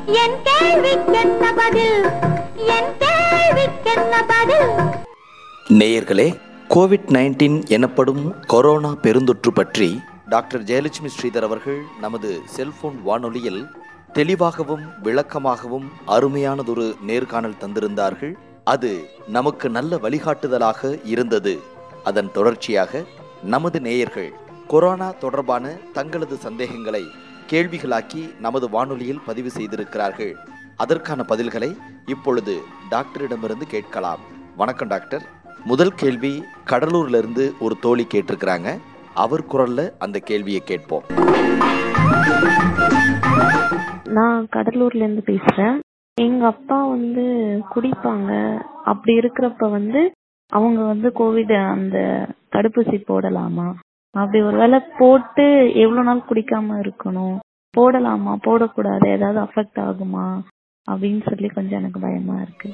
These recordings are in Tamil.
என் கேள்விக்கென்ன பதில் என் கேள்விக்கென்ன பதில் நேயர்களே கோவிட் நைன்டீன் எனப்படும் கொரோனா பெருந்தொற்று பற்றி டாக்டர் ஜெயலட்சுமி ஸ்ரீதர் அவர்கள் நமது செல்போன் வானொலியில் தெளிவாகவும் விளக்கமாகவும் அருமையானதொரு நேர்காணல் தந்திருந்தார்கள் அது நமக்கு நல்ல வழிகாட்டுதலாக இருந்தது அதன் தொடர்ச்சியாக நமது நேயர்கள் கொரோனா தொடர்பான தங்களது சந்தேகங்களை கேள்விகளாக்கி நமது வானொலியில் பதிவு செய்திருக்கிறார்கள் அதற்கான பதில்களை இப்பொழுது டாக்டரிடமிருந்து கேட்கலாம் வணக்கம் டாக்டர் முதல் கேள்வி கடலூர்ல இருந்து ஒரு தோழி கேட்டிருக்கிறாங்க அவர் குரல்ல அந்த கேள்வியை கேட்போம் நான் கடலூர்ல இருந்து பேசுறேன் எங்க அப்பா வந்து குடிப்பாங்க அப்படி இருக்கிறப்ப வந்து அவங்க வந்து கோவிட் அந்த தடுப்பூசி போடலாமா அப்படி ஒருவேளை போட்டு எவ்வளவு நாள் குடிக்காம இருக்கணும் போடலாமா போடக்கூடாது ஏதாவது அஃபெக்ட் ஆகுமா அப்படின்னு சொல்லி கொஞ்சம் எனக்கு பயமா இருக்கு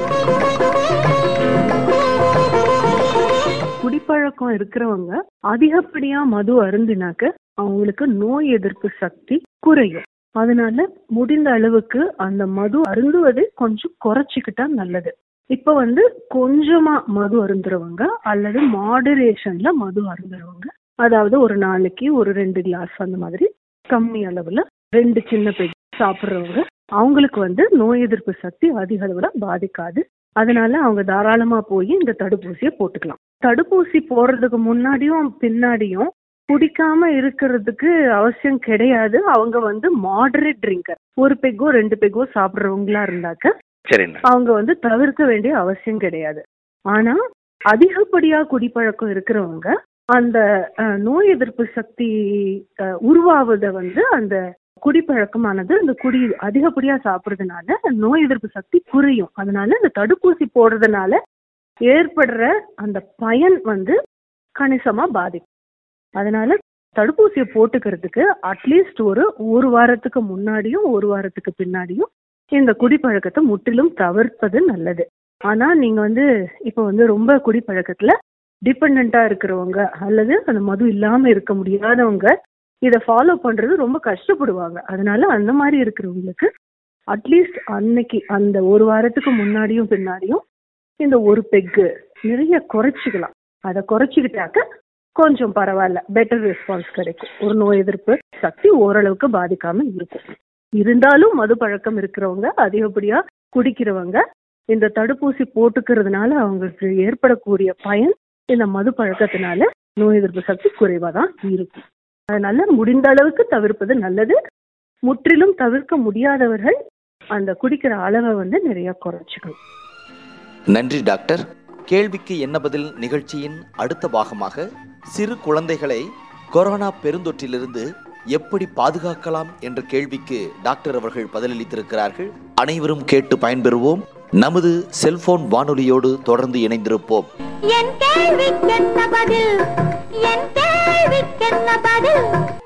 குடிப்பழக்கம் இருக்கிறவங்க அதிகப்படியா மது அருந்தினாக்க அவங்களுக்கு நோய் எதிர்ப்பு சக்தி குறையும் அதனால முடிந்த அளவுக்கு அந்த மது அருந்துவதை கொஞ்சம் குறைச்சிக்கிட்டா நல்லது இப்ப வந்து கொஞ்சமா மது அருந்துறவங்க அல்லது மாடரேஷன்ல மது அருந்துறவங்க அதாவது ஒரு நாளைக்கு ஒரு ரெண்டு கிளாஸ் அந்த மாதிரி கம்மி அளவுல ரெண்டு சின்ன பெக் சாப்பிடுறவங்க அவங்களுக்கு வந்து நோய் எதிர்ப்பு சக்தி அதிக அளவுல பாதிக்காது அதனால அவங்க தாராளமா போய் இந்த தடுப்பூசியை போட்டுக்கலாம் தடுப்பூசி போடுறதுக்கு முன்னாடியும் பின்னாடியும் குடிக்காம இருக்கிறதுக்கு அவசியம் கிடையாது அவங்க வந்து மாடரேட் ட்ரிங்கர் ஒரு பெக்கோ ரெண்டு பெக்கோ சாப்பிடுறவங்களா இருந்தாக்க சரிண்ணா அவங்க வந்து தவிர்க்க வேண்டிய அவசியம் கிடையாது ஆனா அதிகப்படியா குடிப்பழக்கம் இருக்கிறவங்க அந்த அஹ், நோய் எதிர்ப்பு சக்தி அஹ், உருவாவத வந்து அந்த குடிப்பழக்கமானது அந்த குடி அதிகப்படியா சாப்பிடுறதுனால நோய் எதிர்ப்பு சக்தி குறையும் அதனால இந்த தடுப்பூசி போடுறதுனால ஏற்படுற அந்த பயன் வந்து கணிசமா பாதிக்கும் அதனால தடுப்பூசியை போட்டுக்கிறதுக்கு அட்லீஸ்ட் ஒரு ஒரு வாரத்துக்கு முன்னாடியும் ஒரு வாரத்துக்கு பின்னாடியும் இந்த குடிப்பழக்கத்தை முற்றிலும் தவிர்ப்பது நல்லது ஆனா நீங்க வந்து இப்ப வந்து ரொம்ப குடிப்பழக்கத்துல டிபெண்டா இருக்கிறவங்க அல்லது அந்த மது இல்லாம இருக்க முடியாதவங்க இதை ஃபாலோ பண்றது ரொம்ப கஷ்டப்படுவாங்க அதனால அந்த மாதிரி இருக்கிறவங்களுக்கு அட்லீஸ்ட் அன்னைக்கு அந்த ஒரு வாரத்துக்கு முன்னாடியும் பின்னாடியும் இந்த ஒரு பெக்கு நிறைய குறைச்சிக்கலாம் அதை குறைச்சிக்கிட்டாக்க கொஞ்சம் பரவாயில்ல பெட்டர் ரெஸ்பான்ஸ் கிடைக்கும் ஒரு நோய் எதிர்ப்பு சக்தி ஓரளவுக்கு பாதிக்காம இருக்கும் இருந்தாலும் மது பழக்கம் இருக்கிறவங்க அதிகப்படியா குடிக்கிறவங்க இந்த தடுப்பூசி போட்டுக்கிறதுனால அவங்களுக்கு ஏற்படக்கூடிய பயன் இந்த மது பழக்கத்தினால நோய் எதிர்ப்பு சக்தி குறைவா தான் இருக்கும் அதனால முடிந்த அளவுக்கு தவிர்ப்பது நல்லது முற்றிலும் தவிர்க்க முடியாதவர்கள் அந்த குடிக்கிற அளவை வந்து நிறைய குறைச்சிக்கணும் நன்றி டாக்டர் கேள்விக்கு என்ன பதில் நிகழ்ச்சியின் அடுத்த பாகமாக சிறு குழந்தைகளை கொரோனா பெருந்தொற்றிலிருந்து எப்படி பாதுகாக்கலாம் என்ற கேள்விக்கு டாக்டர் அவர்கள் பதிலளித்திருக்கிறார்கள் அனைவரும் கேட்டு பயன்பெறுவோம் நமது செல்போன் வானொலியோடு தொடர்ந்து இணைந்திருப்போம் என் கேள்விக்கென்ன பதில் என் கேள்விக்கென்ன பதில்